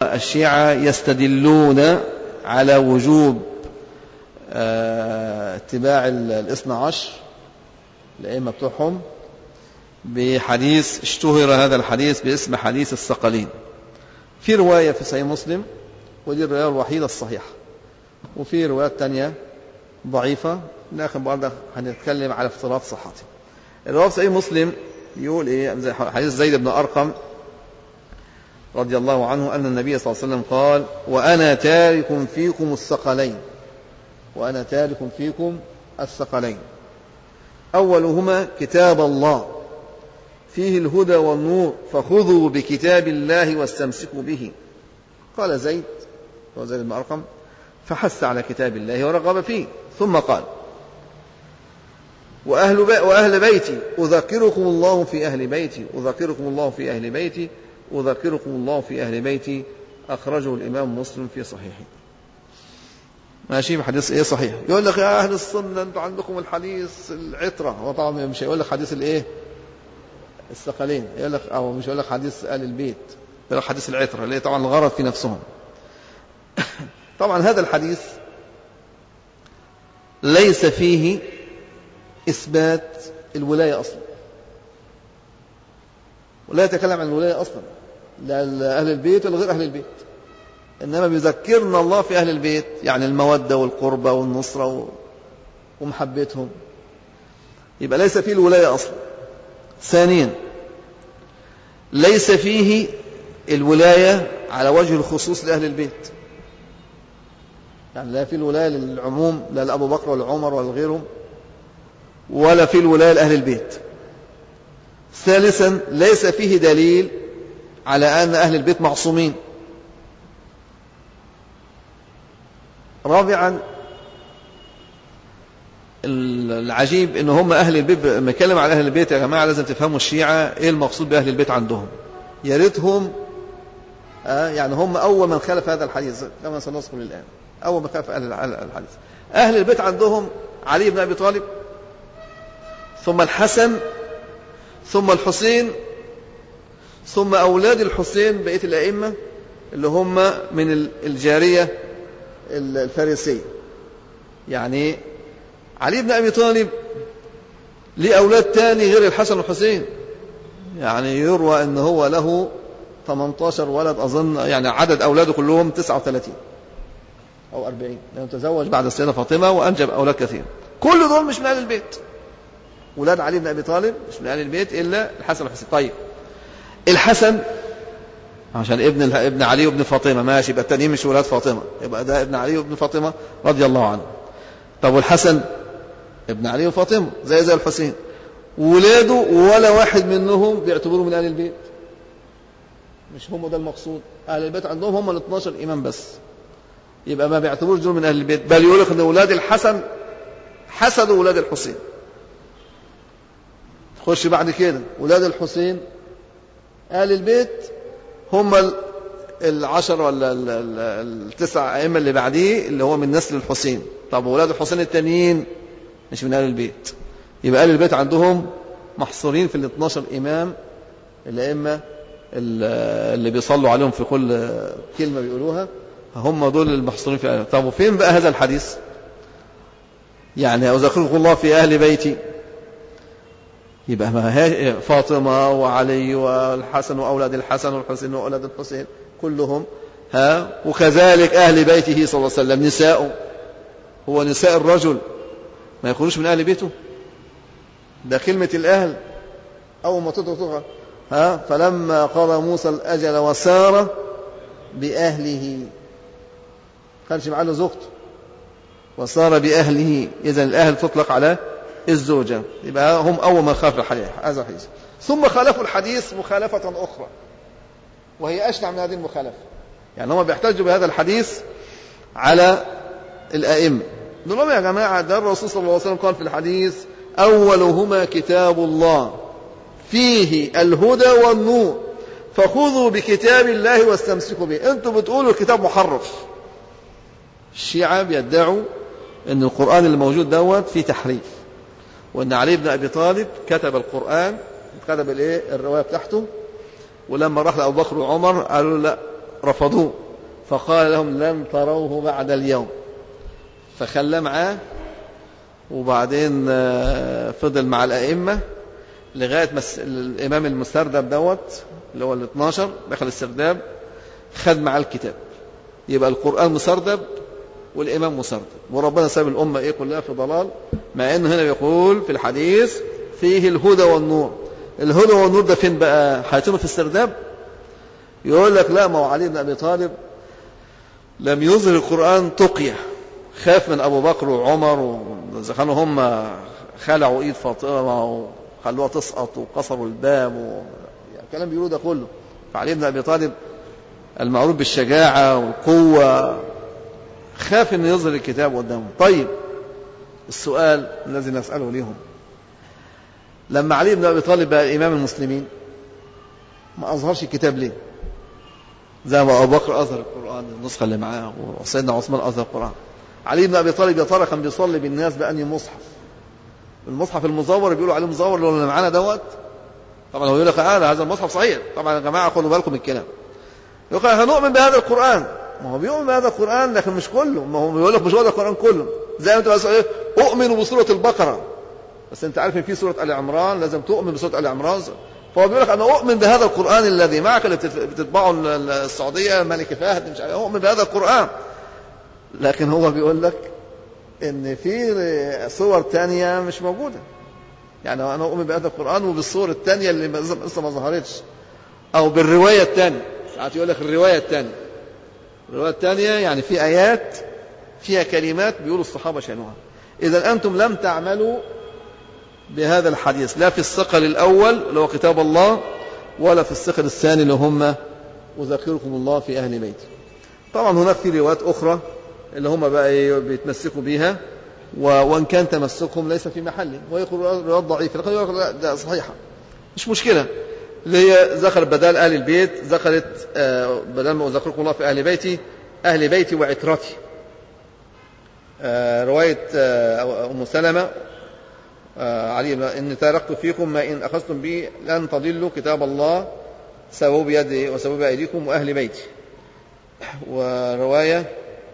الشيعة يستدلون على وجوب آه، اتباع الاثنى عشر الأئمة بتوعهم بحديث اشتهر هذا الحديث باسم حديث الثقلين في رواية في صحيح مسلم ودي الرواية الوحيدة الصحيحة وفي روايات تانية ضعيفة لكن برضه هنتكلم على افتراض صحته الرواية في صحيح مسلم يقول ايه زي حديث زيد بن أرقم رضي الله عنه أن النبي صلى الله عليه وسلم قال وأنا تارك فيكم الثقلين وأنا تارك فيكم الثقلين أولهما كتاب الله فيه الهدى والنور فخذوا بكتاب الله واستمسكوا به قال زيد هو زيد بن أرقم فحث على كتاب الله ورغب فيه ثم قال وأهل, وأهل بيتي أذكركم الله في أهل بيتي أذكركم الله في أهل بيتي أذكركم الله في أهل بيتي أخرجه الإمام مسلم في صحيحه ماشي حديث ايه صحيح يقول لك يا اهل السنه انتوا عندكم الحديث العتره هو طبعا مش هيقول لك حديث الايه الثقلين يقول لك او مش هيقول لك حديث ال البيت يقول لك حديث العتره اللي طبعا الغرض في نفسهم طبعا هذا الحديث ليس فيه اثبات الولايه اصلا ولا يتكلم عن الولايه اصلا لا لاهل البيت ولا غير اهل البيت إنما بيذكرنا الله في أهل البيت يعني المودة والقربة والنصرة ومحبتهم يبقى ليس فيه الولاية أصلا ثانيا ليس فيه الولاية على وجه الخصوص لأهل البيت يعني لا في الولاية للعموم لا لأبو بكر ولا عمر ولا غيرهم ولا في الولاية لأهل البيت ثالثا ليس فيه دليل على أن أهل البيت معصومين رابعا العجيب ان هم اهل البيت لما يتكلم على اهل البيت يا جماعه لازم تفهموا الشيعه ايه المقصود باهل البيت عندهم يا ريتهم آه يعني هم اول من خالف هذا الحديث كما سنذكر الان اول من خالف اهل الحديث اهل البيت عندهم علي بن ابي طالب ثم الحسن ثم الحسين ثم اولاد الحسين بقيه الائمه اللي هم من الجاريه الفارسية يعني علي بن أبي طالب ليه أولاد تاني غير الحسن والحسين يعني يروى أن هو له 18 ولد أظن يعني عدد أولاده كلهم 39 أو 40 لأنه تزوج بعد السيدة فاطمة وأنجب أولاد كثير كل دول مش من أهل البيت ولاد علي بن أبي طالب مش من أهل البيت إلا الحسن والحسين طيب الحسن عشان ابن ابن علي وابن فاطمه ماشي يبقى التانيين مش ولاد فاطمه يبقى ده ابن علي وابن فاطمه رضي الله عنه طب والحسن ابن علي وفاطمه زي زي الحسين ولاده ولا واحد منهم بيعتبروه من اهل البيت مش هم ده المقصود اهل البيت عندهم هم ال 12 امام بس يبقى ما بيعتبروش دول من اهل البيت بل يقول لك ان اولاد الحسن حسدوا اولاد الحسين تخش بعد كده اولاد الحسين اهل البيت هم العشر ولا التسع أئمة اللي بعديه اللي هو من نسل الحسين طب أولاد الحسين التانيين مش من أهل البيت يبقى أهل البيت عندهم محصورين في ال 12 إمام الأئمة اللي بيصلوا عليهم في كل كلمة بيقولوها هم دول المحصورين في أهل طب وفين بقى هذا الحديث يعني أذكركم الله في أهل بيتي يبقى ما هي فاطمة وعلي والحسن وأولاد الحسن والحسين وأولاد الحسين كلهم ها وكذلك أهل بيته صلى الله عليه وسلم نساء هو نساء الرجل ما يكونوش من أهل بيته ده كلمة الأهل أول ما تطلق ها فلما قضى موسى الأجل وسار بأهله كانش معاه زوجته وصار بأهله إذا الأهل تطلق على الزوجة يبقى هم أول من خالف الحديث هذا الحديث ثم خالفوا الحديث مخالفة أخرى وهي أشنع من هذه المخالفة يعني هم بيحتجوا بهذا الحديث على الأئمة نقول لهم يا جماعة ده الرسول صلى الله عليه وسلم قال في الحديث أولهما كتاب الله فيه الهدى والنور فخذوا بكتاب الله واستمسكوا به انتوا بتقولوا الكتاب محرف الشيعة بيدعوا ان القرآن اللي موجود دوت فيه تحريف وان علي بن ابي طالب كتب القران كتب الايه الروايه بتاعته ولما راح لابو بكر وعمر قالوا له لا رفضوه فقال لهم لن تروه بعد اليوم فخلى معاه وبعدين آه، فضل مع الأئمة لغاية ما الإمام المستردب دوت اللي هو ال 12 دخل السرداب خد معاه الكتاب يبقى القرآن مسردب والإمام مسردب وربنا ساب الأمة إيه كلها في ضلال مع إنه هنا بيقول في الحديث فيه الهدى والنور الهدى والنور ده فين بقى هيتم في السرداب يقول لك لا ما هو علي بن أبي طالب لم يظهر القرآن تقية خاف من أبو بكر وعمر وإذا كانوا هم خلعوا إيد فاطمة وخلوها تسقط وكسروا الباب و... يعني كلام بيقولوا ده كله فعلي بن أبي طالب المعروف بالشجاعة والقوة خاف أن يظهر الكتاب قدامه طيب السؤال الذي نسأله لهم لما علي بن أبي طالب بقى إمام المسلمين ما أظهرش الكتاب ليه زي ما أبو بكر أظهر القرآن النسخة اللي معاه وسيدنا عثمان أظهر القرآن علي بن أبي طالب يا ترى كان بيصلي بالناس بأني مصحف المصحف المزور بيقولوا عليه مزور اللي معانا دوت طبعا هو يقول لك آه هذا المصحف صحيح طبعا يا جماعة خدوا بالكم من الكلام يقول هنؤمن بهذا القرآن ما هو بيؤمن بهذا القرآن لكن مش كله ما هو بيقول لك مش هو ده القرآن كله زي ما انت بس ايه اؤمن بسورة البقرة بس انت عارف ان في سورة آل عمران لازم تؤمن بسورة آل عمران فهو بيقول لك انا اؤمن بهذا القرآن الذي معك اللي بتتبعه السعودية ملك فهد مش عارف اؤمن بهذا القرآن لكن هو بيقول لك ان في صور تانية مش موجودة يعني انا اؤمن بهذا القرآن وبالصور التانية اللي لسه ما ظهرتش او بالرواية التانية ساعات يقول لك الرواية الثانية الرواية الثانية يعني في آيات فيها كلمات بيقولوا الصحابة شانوها إذا أنتم لم تعملوا بهذا الحديث لا في الثقل الأول اللي هو كتاب الله ولا في الثقل الثاني اللي هم أذكركم الله في أهل بيتي طبعا هناك في روايات أخرى اللي هم بقى إيه بيتمسكوا بيها وإن كان تمسكهم ليس في محله وهي روايات ضعيفة لكن يقول ده صحيحة مش مشكلة اللي هي ذكرت بدل أهل البيت ذكرت آه، بدل ما أذكركم الله في أهل بيتي أهل بيتي وعترتي آه، رواية آه، أم سلمة علي إن تركت فيكم ما إن أخذتم به لن تضلوا كتاب الله سووا بيدي وسووا بأيديكم وأهل بيتي ورواية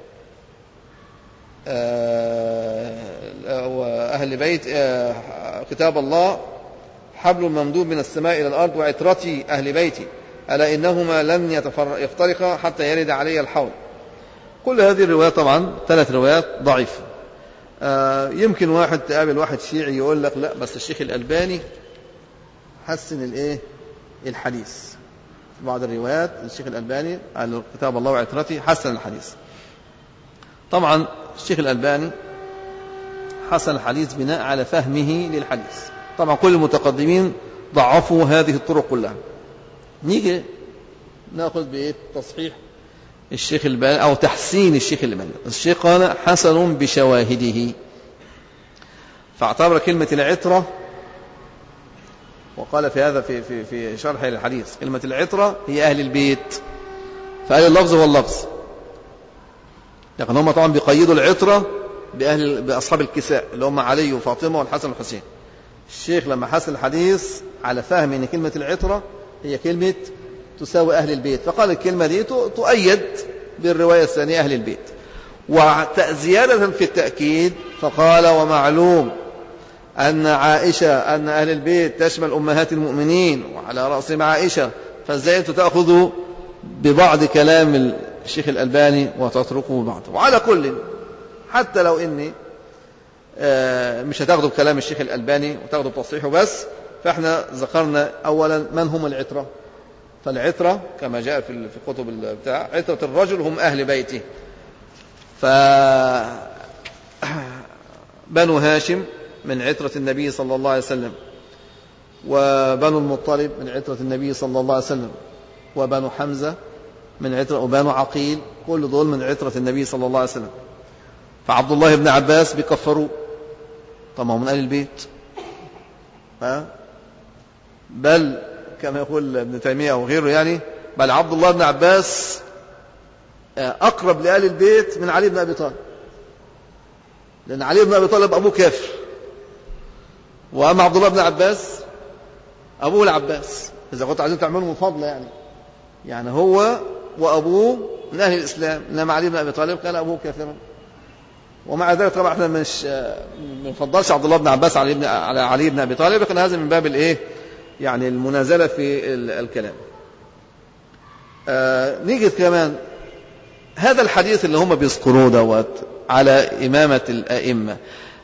وأهل بيت كتاب الله حبل ممدود من السماء إلى الأرض وعترتي أهل بيتي ألا إنهما لن يفترقا حتى يرد علي الحوض كل هذه الروايات طبعا ثلاث روايات ضعيفة آه يمكن واحد تقابل واحد شيعي يقول لك لا بس الشيخ الألباني حسن الايه الحديث في بعض الروايات الشيخ الألباني على كتاب الله وعترتي حسن الحديث طبعا الشيخ الألباني حسن الحديث بناء على فهمه للحديث طبعا كل المتقدمين ضعفوا هذه الطرق كلها نيجي ناخذ بايه تصحيح الشيخ الباني او تحسين الشيخ الباني الشيخ قال حسن بشواهده فاعتبر كلمة العترة وقال في هذا في في في شرح الحديث كلمة العترة هي أهل البيت فقال اللفظ هو اللفظ لكن هم طبعا بيقيدوا العترة بأهل بأصحاب الكساء اللي هم علي وفاطمة والحسن والحسين الشيخ لما حسن الحديث على فهم ان كلمة العطرة هي كلمة تساوي أهل البيت فقال الكلمة دي تؤيد بالرواية الثانية أهل البيت وزيادة في التأكيد فقال ومعلوم أن عائشة أن أهل البيت تشمل أمهات المؤمنين وعلى رأسهم عائشة فازاي أنتم تأخذوا ببعض كلام الشيخ الألباني وتتركوا بعض وعلى كل حتى لو إني آه، مش هتاخدوا بكلام الشيخ الألباني وتاخدوا بتصحيحه بس فاحنا ذكرنا أولا من هم العترة فالعترة كما جاء في كتب بتاع عترة الرجل هم أهل بيته ف بنو هاشم من عترة النبي صلى الله عليه وسلم وبنو المطلب من عترة النبي صلى الله عليه وسلم وبنو حمزة من عترة وبنو عقيل كل دول من عترة النبي صلى الله عليه وسلم فعبد الله بن عباس بيكفروه طبعا من أهل البيت ها بل كما يقول ابن تيمية أو غيره يعني بل عبد الله بن عباس آه، أقرب لآل البيت من علي بن أبي طالب لأن علي بن أبي طالب أبوه كافر وأما عبد الله بن عباس أبوه العباس إذا كنت عايزين تعملوا مفاضلة يعني يعني هو وأبوه من أهل الإسلام إنما علي بن أبي طالب كان أبوه كافرا ومع ذلك طبعا احنا مش ما نفضلش عبد الله بن عباس على ابن على علي بن ابي طالب لكن هذا من باب الايه يعني المنازله في الكلام آه نيجي كمان هذا الحديث اللي هم بيذكروه دوت على إمامة الأئمة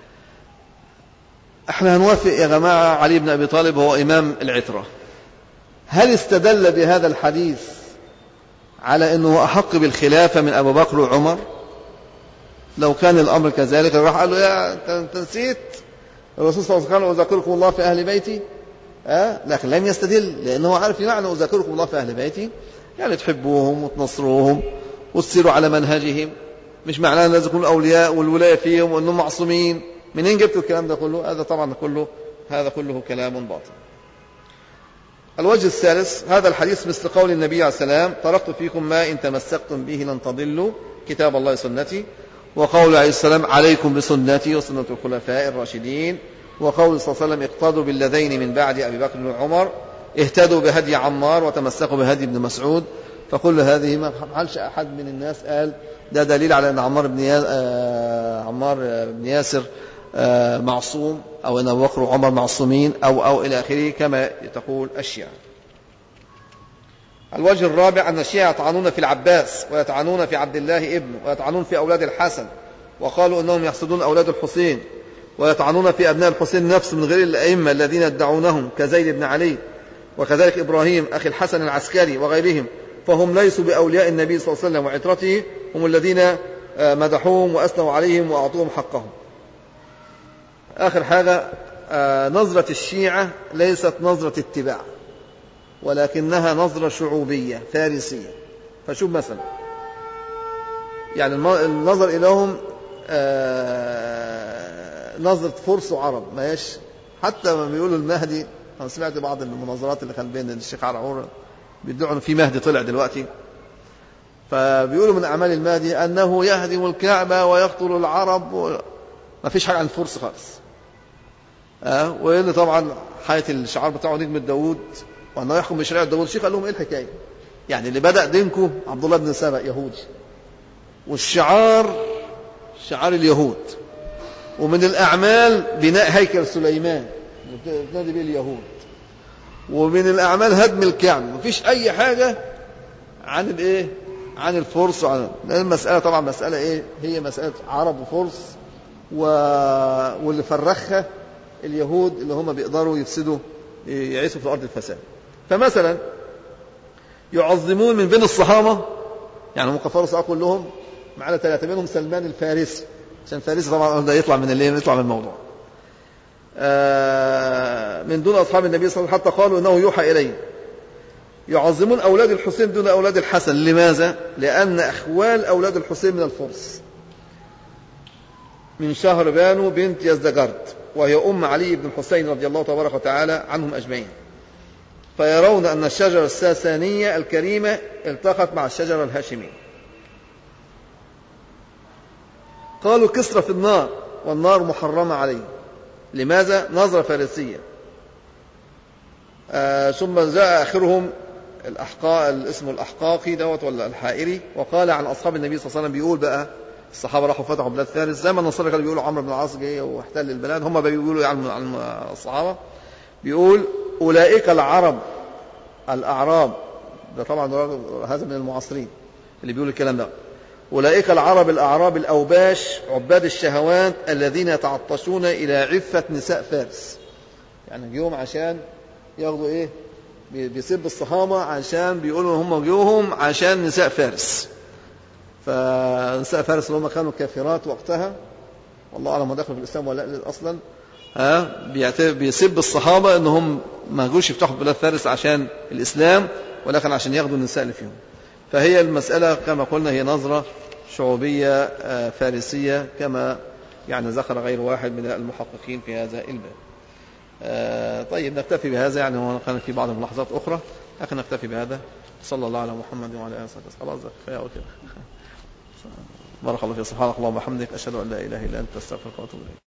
احنا هنوافق يا جماعة علي بن أبي طالب هو إمام العترة هل استدل بهذا الحديث على أنه أحق بالخلافة من أبو بكر وعمر لو كان الأمر كذلك راح قال له يا أنت نسيت الرسول صلى الله عليه وسلم أذكركم الله في أهل بيتي أه؟ لكن لم يستدل لأنه عارف معنى أذكركم الله في أهل بيتي يعني تحبوهم وتنصروهم وتسيروا على منهجهم مش معناه لازم يكونوا أولياء والولاية فيهم وأنهم معصومين منين جبتوا الكلام ده كله هذا طبعا كله هذا كله كلام باطل الوجه الثالث هذا الحديث مثل قول النبي عليه السلام تركت فيكم ما إن تمسكتم به لن تضلوا كتاب الله سنتي وقول عليه السلام عليكم بسنتي وسنة الخلفاء الراشدين وقول صلى الله عليه وسلم اقتضوا بالذين من بعد أبي بكر وعمر اهتدوا بهدي عمار وتمسكوا بهدي ابن مسعود فكل هذه ما فعلش أحد من الناس قال ده دليل على أن عمار بن عمار بن ياسر معصوم أو أن أبو بكر وعمر معصومين أو أو إلى آخره كما تقول الشيعة الوجه الرابع أن الشيعة يطعنون في العباس ويطعنون في عبد الله ابنه ويطعنون في أولاد الحسن وقالوا أنهم يحسدون أولاد الحسين ويطعنون في أبناء الحسين نفسه من غير الأئمة الذين يدعونهم كزيد بن علي وكذلك إبراهيم أخي الحسن العسكري وغيرهم فهم ليسوا بأولياء النبي صلى الله عليه وسلم وعترته هم الذين مدحوهم وأثنوا عليهم وأعطوهم حقهم آخر حاجة نظرة الشيعة ليست نظرة اتباع ولكنها نظرة شعوبية فارسية فشوف مثلا يعني النظر إليهم نظرة فرس وعرب ماهيش حتى ما بيقولوا المهدي أنا سمعت بعض المناظرات اللي كان بين الشيخ عرعور بيدعوا في مهدي طلع دلوقتي فبيقولوا من أعمال المهدي أنه يهدم الكعبة ويقتل العرب و... ما فيش حاجة عن الفرس خالص أه؟ وإن طبعا حياة الشعار بتاعه نجم داوود وأنه يحكم بشريعة داوود الشيخ قال لهم إيه الحكاية يعني اللي بدأ دينكم عبد الله بن سبأ يهودي والشعار شعار اليهود ومن الأعمال بناء هيكل سليمان بتنادي به اليهود ومن الأعمال هدم الكعبة مفيش أي حاجة عن الإيه عن الفرس وعن المسألة طبعا مسألة إيه هي مسألة عرب وفرس و... واللي فرخها اليهود اللي هم بيقدروا يفسدوا يعيشوا في الأرض الفساد فمثلا يعظمون من بين الصحابة يعني هم كفروا الصحابة كلهم معنا ثلاثة منهم سلمان الفارسي عشان الفارسي طبعا ده يطلع من اللي يطلع من الموضوع من دون أصحاب النبي صلى الله عليه وسلم حتى قالوا إنه يوحى إليه يعظمون أولاد الحسين دون أولاد الحسن لماذا؟ لأن أخوال أولاد الحسين من الفرس من شهر بانو بنت يزدجرد وهي أم علي بن الحسين رضي الله تبارك وتعالى عنهم أجمعين فيرون أن الشجرة الساسانية الكريمة التقت مع الشجرة الهاشمية قالوا كسرى في النار والنار محرمة عليه لماذا؟ نظرة فارسية آه ثم جاء آخرهم الأحقاء الاسم الأحقاقي دوت ولا الحائري وقال عن أصحاب النبي صلى الله عليه وسلم بيقول بقى الصحابة راحوا فتحوا بلاد فارس زي ما النصارى كانوا بيقولوا عمرو بن العاص جه واحتل البلاد هم بيقولوا يعني عن الصحابة بيقول أولئك العرب الأعراب ده طبعا هذا من المعاصرين اللي بيقول الكلام ده أولئك العرب الأعراب الأوباش عباد الشهوات الذين يتعطشون إلى عفة نساء فارس يعني جيهم عشان ياخدوا إيه بيسب الصحابة عشان بيقولوا هم جيوهم عشان نساء فارس فنساء فارس اللي هم كانوا كافرات وقتها والله أعلم دخلوا في الإسلام ولا لا أصلا ها بيسب الصحابة أنهم ما جوش يفتحوا بلاد فارس عشان الإسلام ولكن عشان ياخدوا النساء اللي فيهم فهي المسألة كما قلنا هي نظرة شعوبية فارسية كما يعني ذكر غير واحد من المحققين في هذا الباب طيب نكتفي بهذا يعني هو كان في بعض الملاحظات أخرى لكن نكتفي بهذا صلى الله على محمد وعلى آله وصحبه خلاص كفاية كده بارك الله فيك سبحانك اللهم وبحمدك أشهد أن لا إله إلا أنت أستغفرك وأتوب إليك